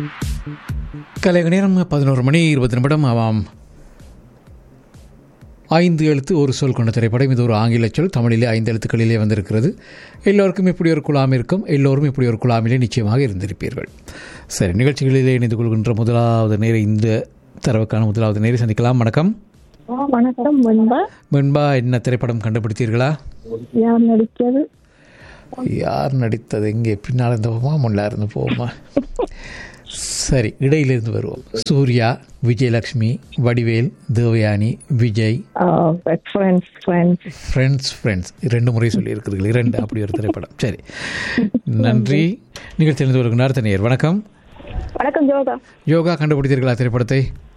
கலைக நேரம் பதினோரு மணி இருபது நிமிடம் ஆமாம் ஐந்து எழுத்து ஒரு சொல் கொண்ட திரைப்படம் இது ஒரு ஆங்கில சொல் தமிழிலே ஐந்து எழுத்துக்களிலே வந்திருக்கிறது எல்லோருக்கும் இப்படி ஒரு குழாம் இருக்கும் எல்லோரும் இப்படி ஒரு குழாமிலே நிச்சயமாக இருந்திருப்பீர்கள் சரி நிகழ்ச்சிகளிலே இணைந்து கொள்கின்ற முதலாவது நேர இந்த தரவுக்கான முதலாவது நேரை சந்திக்கலாம் வணக்கம் ஆ, வணக்கம் வெண்பா வெண்பா என்ன திரைப்படம் கண்டுபிடித்தீர்களா யார் நடிக்கிறது யார் நடித்தது எங்கே பின்னால் இருந்து போமா முன்னால் இருந்து போமா சரி இடையிலிருந்து வருவோம் Surya Vijayalakshmi Vadivel Devayani Vijay friends friends friends friends இரண்டு முறை சொல்லியிருக்கிறீர்கள் இரண்டு அப்படி ஒரு திரைப்படம் சரி நன்றி நீங்கள் தெரிந்து வருகின்ற அடுத்த நேயர் வணக்கம் வணக்கம் ஜோகா யோகா கண்டுபிடித்தீர்களா திரைப்படத்தை